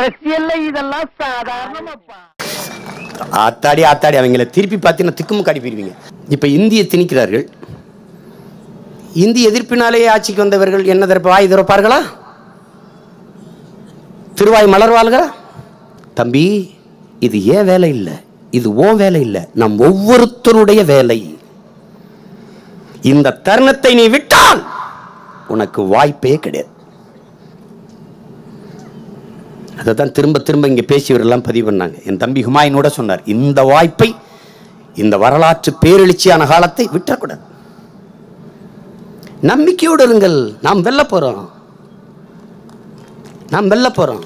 அரசியல்ல இதெல்லாம் சாதாரணமாப்பா ஆத்தாடி ஆத்தாடி அவங்கள திருப்பி பார்த்தீங்கன்னா திக்குமுக்கு அடிப்பிடுவீங்க இப்போ இந்திய திணிக்கிறார்கள் இந்திய எதிர்ப்பினாலேயே ஆட்சிக்கு வந்தவர்கள் என்ன திறப்ப வாய் திறப்பார்களா திருவாய் மலர்வாள்களா தம்பி இது ஏன் வேலை இல்லை இது ஓன் வேலை இல்லை நம் ஒவ்வொருத்தருடைய வேலை இந்த தருணத்தை நீ விட்டால் உனக்கு வாய்ப்பே கிடையாது அதை தான் திரும்ப திரும்ப இங்கே பேசியவரெல்லாம் பதிவு பண்ணாங்க என் தம்பி ஹுமாயூனோட சொன்னார் இந்த வாய்ப்பை இந்த வரலாற்று பேரெழுச்சியான காலத்தை விட்டுறக்கூடாது நம்பிக்கையோடு இருங்கள் நாம் வெல்ல போறோம் நாம் வெல்ல போறோம்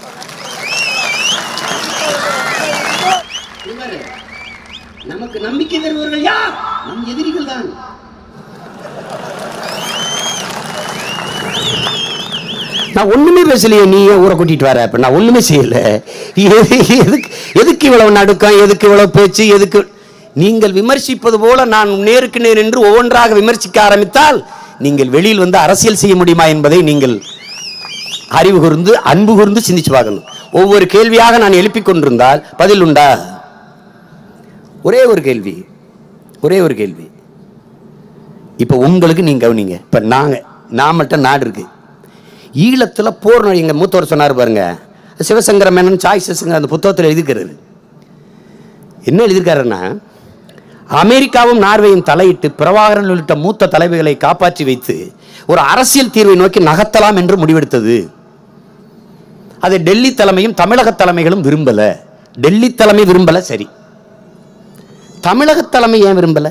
நமக்கு நம்பிக்கை தருபவர்கள் யார் நம் எதிரிகள் தான் நான் ஒண்ணுமே பேசலையே நீ ஏன் ஊரை கூட்டிட்டு வர இப்ப நான் ஒண்ணுமே செய்யல எது- எதுக்கு எதுக்கு இவ்வளவு நடுக்கம் எதுக்கு இவ்வளவு பேச்சு எதுக்கு நீங்கள் விமர்சிப்பது போல நான் நேருக்கு நேர் என்று ஒவ்வொன்றாக விமர்சிக்க ஆரம்பித்தால் நீங்கள் வெளியில் வந்து அரசியல் செய்ய முடியுமா என்பதை நீங்கள் அறிவு கூர்ந்து அன்பு கூர்ந்து சிந்திச்சு பார்க்கணும் ஒவ்வொரு கேள்வியாக நான் எழுப்பிக் கொண்டிருந்தால் பதில் உண்டா ஒரே ஒரு கேள்வி ஒரே ஒரு கேள்வி இப்போ உங்களுக்கு நீங்க கவனிங்க இப்போ நாங்க நாமள்கிட்ட நாடு இருக்கு ஈழத்தில் போர் நடி- எங்க மூத்தவர் சொன்னார் பாருங்க சிவசங்கர மேனன் சாய்ஸஸ்ங்க அந்த புத்தகத்தில் எழுதிக்கிறாரு என்ன எழுதியிருக்காருன்னா அமெரிக்காவும் நார்வேயும் தலையிட்டு பிரபாகரன் உள்ளிட்ட மூத்த தலைவர்களை காப்பாற்றி வைத்து ஒரு அரசியல் தீர்வை நோக்கி நகர்த்தலாம் என்று முடிவெடுத்தது அதை டெல்லி தலைமையும் தமிழக தலைமைகளும் விரும்பல டெல்லி தலைமை விரும்பல சரி தமிழக தலைமை ஏன் விரும்பல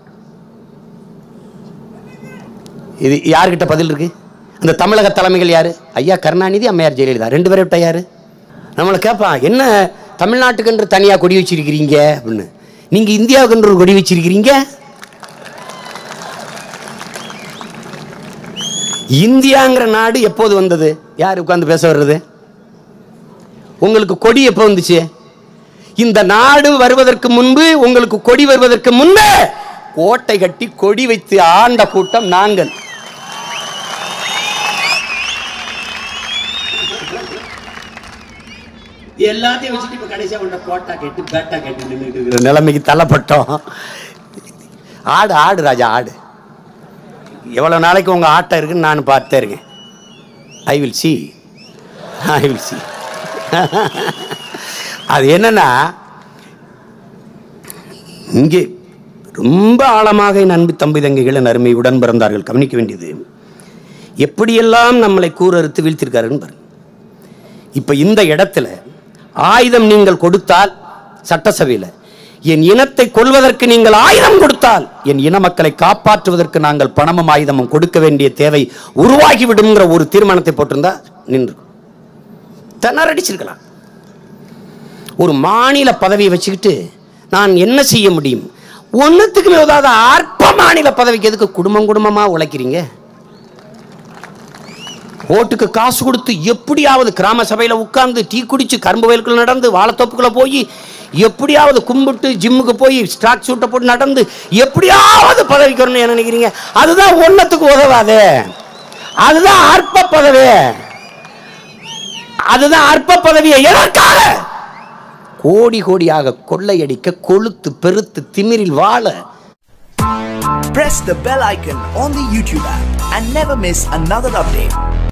இது யார்கிட்ட பதில் இருக்கு அந்த தமிழக தலைமைகள் யாரு ஐயா கருணாநிதி அம்மையார் ஜெயலலிதா ரெண்டு பேரை விட்ட யாரு நம்மளை கேட்பான் என்ன தமிழ்நாட்டுக்கென்று தனியாக கொடி வச்சிருக்கிறீங்க அப்படின்னு நீங்க இந்தியாவுக்கென்று ஒரு கொடி வச்சிருக்கிறீங்க இந்தியாங்கிற நாடு எப்போது வந்தது யார் உட்கார்ந்து பேச வர்றது உங்களுக்கு கொடி எப்போ வந்துச்சு இந்த நாடு வருவதற்கு முன்பு உங்களுக்கு கொடி வருவதற்கு முன்பே கோட்டை கட்டி கொடி வைத்து ஆண்ட கூட்டம் நாங்கள் எல்லாத்தையும் வச்சுட்டு இப்ப கடைசியா உண்ட கோட்டா கட்டி பேட்டா கட்டி நின்றுட்டு இருக்கிற நிலைமைக்கு தள்ளப்பட்டோம் ஆடு ஆடு ராஜா ஆடு எவ்வளவு நாளைக்கு உங்க ஆட்டம் இருக்குன்னு நான் பார்த்தே இருக்கேன் I will see I will see அது என்னன்னா இங்கே ரொம்ப ஆழமாக என் அன்பு தம்பி தங்கைகள் என் அருமை உடன் பிறந்தார்கள் கவனிக்க வேண்டியது எப்படியெல்லாம் நம்மளை கூறறுத்து வீழ்த்திருக்காருன்னு பாருங்க இப்ப இந்த இடத்துல ஆயுதம் நீங்கள் கொடுத்தால் சட்டசபையில் என் இனத்தை கொல்வதற்கு நீங்கள் ஆயுதம் கொடுத்தால் என் இன மக்களை காப்பாற்றுவதற்கு நாங்கள் பணமும் ஆயுதமும் கொடுக்க வேண்டிய தேவை உருவாகிவிடுங்கிற ஒரு தீர்மானத்தை போட்டிருந்தா நின்று திணறடிச்சிருக்கலாம் ஒரு மாநில பதவியை வச்சுக்கிட்டு நான் என்ன செய்ய முடியும் ஒன்றுத்துக்குமே உதாத அற்ப மாநில பதவிக்கு எதுக்கு குடும்பம் குடும்பமா உழைக்கிறீங்க ஓட்டுக்கு காசு கொடுத்து எப்படியாவது கிராம சபையில் உட்கார்ந்து டீ குடிச்சு கரும்பு வயலுக்குள்ள நடந்து வாழைத்தோப்புக்குள்ள போய் எப்படியாவது கும்பிட்டு ஜிம்முக்கு போய் ஸ்டாக் சூட்டை போட்டு நடந்து எப்படியாவது பதவிக்கு வரணும்னு என்ன நினைக்கிறீங்க அதுதான் ஒன்னத்துக்கு உதவாது அதுதான் அற்ப பதவி அதுதான் அற்ப பதவியை எதற்காக கோடி கோடியாக கொள்ளையடிக்க கொளுத்து பெருத்து திமிரில் வாழ Press the bell icon on the YouTube app and never miss another update.